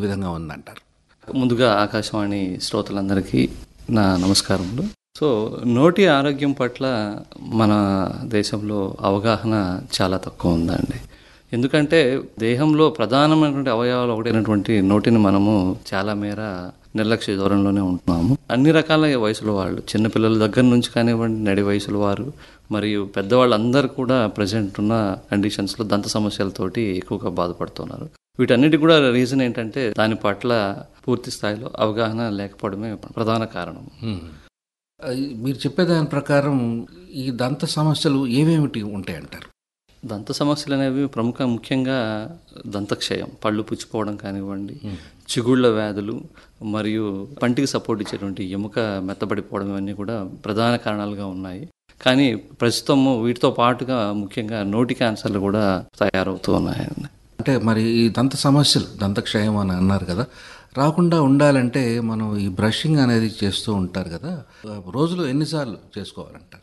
విధంగా ఉందంటారు ముందుగా ఆకాశవాణి శ్రోతలందరికీ నా నమస్కారములు సో నోటి ఆరోగ్యం పట్ల మన దేశంలో అవగాహన చాలా తక్కువ ఉందండి ఎందుకంటే దేహంలో ప్రధానమైనటువంటి అవయవాలు ఒకటైనటువంటి నోటిని మనము చాలా మేర నిర్లక్ష్య దూరంలోనే ఉంటున్నాము అన్ని రకాల వయసుల వాళ్ళు చిన్నపిల్లల దగ్గర నుంచి కానివ్వండి నడి వయసుల వారు మరియు పెద్దవాళ్ళందరూ కూడా ప్రజెంట్ ఉన్న కండిషన్స్లో దంత సమస్యలతోటి ఎక్కువగా బాధపడుతున్నారు వీటన్నిటి కూడా రీజన్ ఏంటంటే దాని పట్ల పూర్తి స్థాయిలో అవగాహన లేకపోవడమే ప్రధాన కారణం ఆ, మీరు చెప్పేదాని ప్రకారం ఈ దంత సమస్యలు ఏమేమిటి ఉంటాయంటారు దంత సమస్యలు అనేవి ప్రముఖ ముఖ్యంగా దంతక్షయం పళ్ళు పుచ్చిపోవడం కానివ్వండి చిగుళ్ళ వ్యాధులు మరియు పంటికి సపోర్ట్ ఇచ్చేటువంటి ఎముక మెత్తబడిపోవడం ఇవన్నీ కూడా ప్రధాన కారణాలుగా ఉన్నాయి కానీ ప్రస్తుతము వీటితో పాటుగా ముఖ్యంగా నోటి క్యాన్సర్లు కూడా తయారవుతూ ఉన్నాయండి అంటే మరి ఈ దంత సమస్యలు దంతక్షయం అని అన్నారు కదా రాకుండా ఉండాలంటే మనం ఈ బ్రషింగ్ అనేది చేస్తూ ఉంటారు కదా ఆ, రోజులో ఎన్నిసార్లు చేసుకోవాలంటారు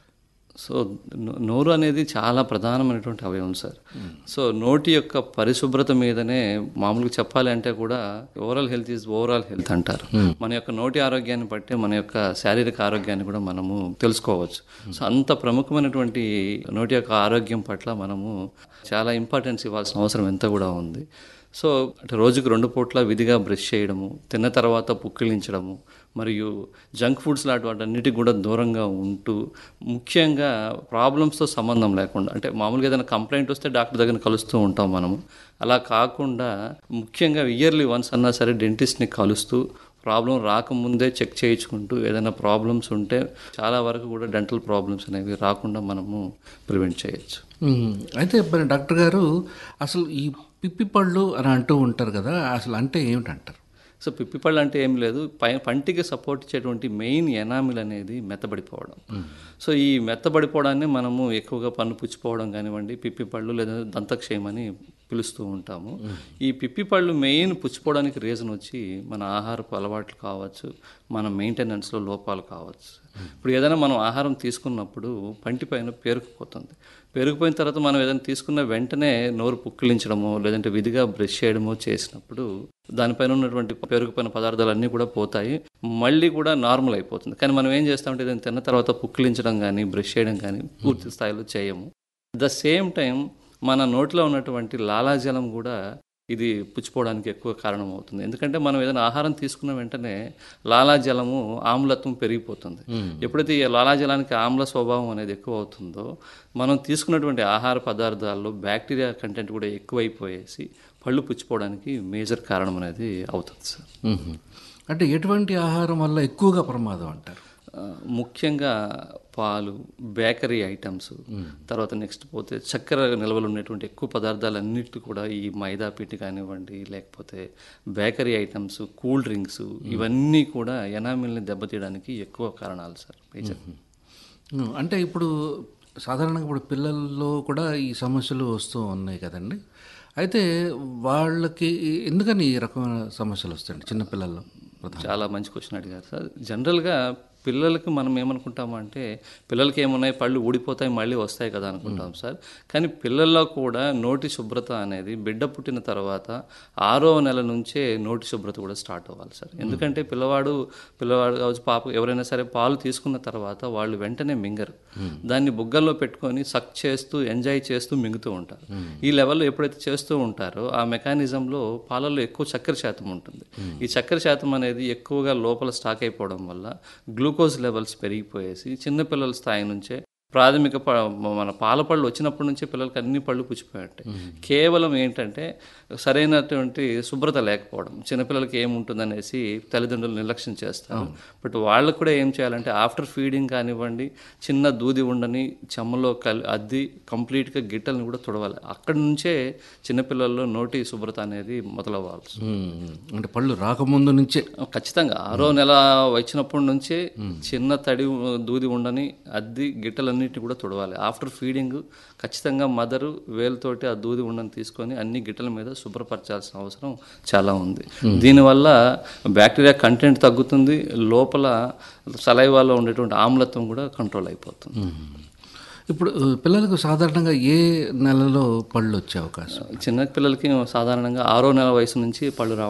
సో నో- నోరు అనేది చాలా ప్రధానమైనటువంటి అవయవం సార్ సో నోటి యొక్క పరిశుభ్రత మీదనే మామూలుగా చెప్పాలి అంటే కూడా overall health is overall health అంటారు మన యొక్క నోటి ఆరోగ్యాన్ని బట్టి మన యొక్క శారీరక ఆరోగ్యాన్ని కూడా మనము తెలుసుకోవచ్చు సో అంత ప్రముఖమైనటువంటి నోటి యొక్క ఆరోగ్యం పట్ల మనము చాలా ఇంపార్టెన్స్ ఇవ్వాల్సిన అవసరం ఎంత కూడా ఉంది సో అంటే రోజుకు రెండు పూట్ల విధిగా బ్రష్ చేయడము తిన్న తర్వాత పుక్కిలించడము మరియు జంక్ ఫుడ్స్ లాంటి వాటన్నిటికి కూడా దూరంగా ఉంటూ ముఖ్యంగా ప్రాబ్లమ్స్తో సంబంధం లేకుండా అంటే మామూలుగా ఏదైనా కంప్లైంట్ వస్తే డాక్టర్ దగ్గర కలుస్తూ ఉంటాం మనము అలా కాకుండా ముఖ్యంగా ఇయర్లీ వన్స్ అన్నా సరే డెంటిస్ట్ని కలుస్తూ ప్రాబ్లం రాకముందే చెక్ చేయించుకుంటూ ఏదైనా ప్రాబ్లమ్స్ ఉంటే చాలా వరకు కూడా డెంటల్ ప్రాబ్లమ్స్ అనేవి రాకుండా మనము ప్రివెంట్ చేయొచ్చు మ్మ్. అయితే మరి డాక్టర్ గారు అసలు ఈ పిప్పి పళ్ళు అని అంటూ ఉంటారు కదా అసలు అంటే ఏమిటంటారు సో పిప్పిపళ్ళు అంటే ఏం లేదు పై పంటికి సపోర్ట్ ఇచ్చేటువంటి మెయిన్ ఎనామిల్ అనేది మెత్తబడిపోవడం సో ఈ మెత్తబడిపోవడాన్ని మనము ఎక్కువగా పన్ను పుచ్చిపోవడం కానివ్వండి పిప్పిపళ్ళు లేదా దంతక్షయం అని పిలుస్తూ ఉంటాము ఈ పిప్పిపళ్ళు మెయిన్ పుచ్చిపోవడానికి రీజన్ వచ్చి మన ఆహారపు అలవాట్లు కావచ్చు మన మెయింటెనెన్స్లో లోపాలు కావచ్చు ఇప్పుడు ఏదైనా మనం ఆహారం తీసుకున్నప్పుడు పంటి పైన పేరుకుపోతుంది పెరిగిపోయిన తర్వాత మనం ఏదైనా తీసుకున్న వెంటనే నోరు పుక్కిలించడమో లేదంటే విధిగా బ్రష్ చేయడమో చేసినప్పుడు దానిపైన ఉన్నటువంటి పెరుగుపోయిన పదార్థాలు అన్నీ కూడా పోతాయి మళ్ళీ కూడా నార్మల్ అయిపోతుంది కానీ మనం ఏం చేస్తామంటే ఏదైనా తిన్న తర్వాత పుక్కిలించడం కానీ బ్రష్ చేయడం కానీ పూర్తి స్థాయిలో చేయము ద సేమ్ టైం మన నోట్లో ఉన్నటువంటి లాలాజలం కూడా ఇది పుచ్చిపోవడానికి ఎక్కువ కారణం అవుతుంది ఎందుకంటే మనం ఏదైనా ఆహారం తీసుకున్న వెంటనే లాలాజలము ఆమ్లత్వం పెరిగిపోతుంది ఎప్పుడైతే ఈ లాలాజలానికి ఆమ్ల స్వభావం అనేది ఎక్కువ అవుతుందో మనం తీసుకున్నటువంటి ఆహార పదార్థాల్లో బ్యాక్టీరియా కంటెంట్ కూడా ఎక్కువైపోయేసి పళ్ళు పుచ్చిపోవడానికి మేజర్ కారణం అనేది అవుతుంది సార్ మ్మ్. అంటే ఎటువంటి ఆహారం వల్ల ఎక్కువగా ప్రమాదం అంటారు ఆ, ముఖ్యంగా పాలు బేకరీ ఐటమ్స్ తర్వాత నెక్స్ట్ పోతే చక్కెర నిల్వలు ఉన్నటువంటి ఎక్కువ పదార్థాలన్నిటి కూడా ఈ మైదా పిండి కానివ్వండి లేకపోతే బేకరీ ఐటమ్స్ కూల్ డ్రింక్స్ ఇవన్నీ కూడా ఎనామిల్ని దెబ్బతీయడానికి ఎక్కువ కారణాలు సార్ మేజర్ మ్మ్. అంటే ఇప్పుడు సాధారణంగా ఇప్పుడు పిల్లల్లో కూడా ఈ సమస్యలు వస్తూ ఉన్నాయి కదండి అయితే వాళ్ళకి ఎందుకని ఈ రకమైన సమస్యలు వస్తాయండి చిన్నపిల్లల్లో ప్రధాన చాలా మంచి క్వశ్చన్ అడిగారు సార్ జనరల్గా పిల్లలకి మనం ఏమనుకుంటాము అంటే పిల్లలకి ఏమున్నాయి పళ్ళు ఊడిపోతాయి మళ్ళీ వస్తాయి కదా అనుకుంటాం సార్ కానీ పిల్లల్లో కూడా నోటి శుభ్రత అనేది బిడ్డ పుట్టిన తర్వాత ఆరో నెల నుంచే నోటి శుభ్రత కూడా స్టార్ట్ అవ్వాలి సార్ ఎందుకంటే పిల్లవాడు పిల్లవాడు కావచ్చు పాప ఎవరైనా సరే పాలు తీసుకున్న తర్వాత వాళ్ళు వెంటనే మింగరు దాన్ని బుగ్గల్లో పెట్టుకొని సక్ చేస్తూ ఎంజాయ్ చేస్తూ మింగుతూ ఉంటారు ఈ లెవెల్లో ఎప్పుడైతే చేస్తూ ఉంటారో ఆ మెకానిజంలో పాలల్లో ఎక్కువ చక్కెర శాతం ఉంటుంది ఈ చక్కెర శాతం అనేది ఎక్కువగా లోపల స్టాక్ అయిపోవడం వల్ల గ్లూకోజ్ లెవెల్స్ పెరిగిపోయేసి చిన్నపిల్లల స్థాయి నుంచే ప్రాథమిక ప- మన పాల పళ్ళు వచ్చినప్పటి నుంచే పిల్లలకి అన్ని పళ్ళు పుచ్చిపోయి ఉంటాయి కేవలం ఏంటంటే సరైనటువంటి శుభ్రత లేకపోవడం చిన్నపిల్లలకి ఏముంటుందనేసి తల్లిదండ్రులు నిర్లక్ష్యం చేస్తారు బట్ వాళ్ళకు కూడా ఏం చేయాలంటే ఆఫ్టర్ ఫీడింగ్ కానివ్వండి చిన్న దూది ఉండని చెమ్మలో కలి అద్ది కంప్లీట్గా గిట్టల్ని కూడా తుడవాలి అక్కడి నుంచే చిన్నపిల్లల్లో నోటి శుభ్రత అనేది మొదలవ్వాలి మ్మ్. అంటే పళ్ళు రాకముందు నుంచే ఖచ్చితంగా ఆరో నెల వచ్చినప్పటి నుంచే చిన్న తడి దూది ఉండని అద్ది గిట్టలన్నిటిని కూడా తుడవాలి ఆఫ్టర్ ఫీడింగ్ ఖచ్చితంగా మదరు వేలుతోటి ఆ దూది ఉండని తీసుకొని అన్ని గిట్టల మీద శుభ్రపరచాల్సిన అవసరం చాలా ఉంది దీనివల్ల బ్యాక్టీరియా కంటెంట్ తగ్గుతుంది లోపల సలైవాలో ఉండేటువంటి ఆమ్లత్వం కూడా కంట్రోల్ అయిపోతుంది ఇప్పుడు ఆ, పిల్లలకు సాధారణంగా ఏ నెలలో పళ్ళు వచ్చే అవకాశం చిన్న పిల్లలకి సాధారణంగా ఆరో నెల వయసు నుంచి పళ్ళు రావడం